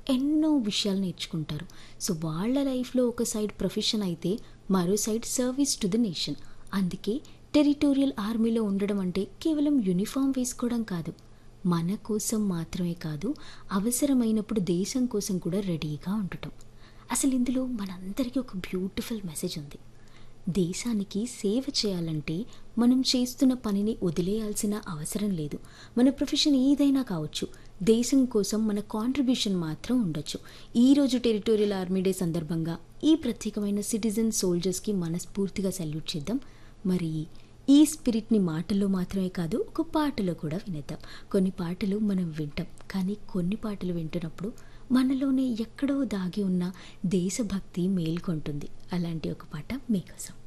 ఎన్నో విషయాలు నేర్చుకుంటారు సో వాళ్ళ లైఫ్లో ఒక సైడ్ ప్రొఫెషన్ అయితే మరో side service to the nation అందుకే టెరిటోరియల్ ఆర్మీలో ఉండడం అంటే కేవలం యూనిఫామ్ వేసుకోవడం కాదు మన కోసం మాత్రమే కాదు అవసరమైనప్పుడు దేశం కోసం కూడా రెడీగా ఉండటం అసలు ఇందులో మనందరికీ ఒక బ్యూటిఫుల్ మెసేజ్ ఉంది దేశానికి సేవ చేయాలంటే మనం చేస్తున్న పనిని వదిలేయాల్సిన అవసరం లేదు మన ప్రొఫెషన్ ఏదైనా కావచ్చు దేశం కోసం మన కాంట్రిబ్యూషన్ మాత్రం ఉండొచ్చు ఈరోజు టెరిటోరియల్ ఆర్మీ డే సందర్భంగా ఈ ప్రత్యేకమైన సిటిజన్ సోల్జర్స్కి మనస్ఫూర్తిగా సల్యూట్ చేద్దాం మరి ఈ స్పిరిట్ని మాటల్లో మాత్రమే కాదు ఒక పాటలో కూడా వినేద్దాం కొన్ని పాటలు మనం వింటాం కానీ కొన్ని పాటలు వింటున్నప్పుడు మనలోనే ఎక్కడో దాగి ఉన్న దేశభక్తి మేల్కొంటుంది అలాంటి ఒక పాట మీకోసం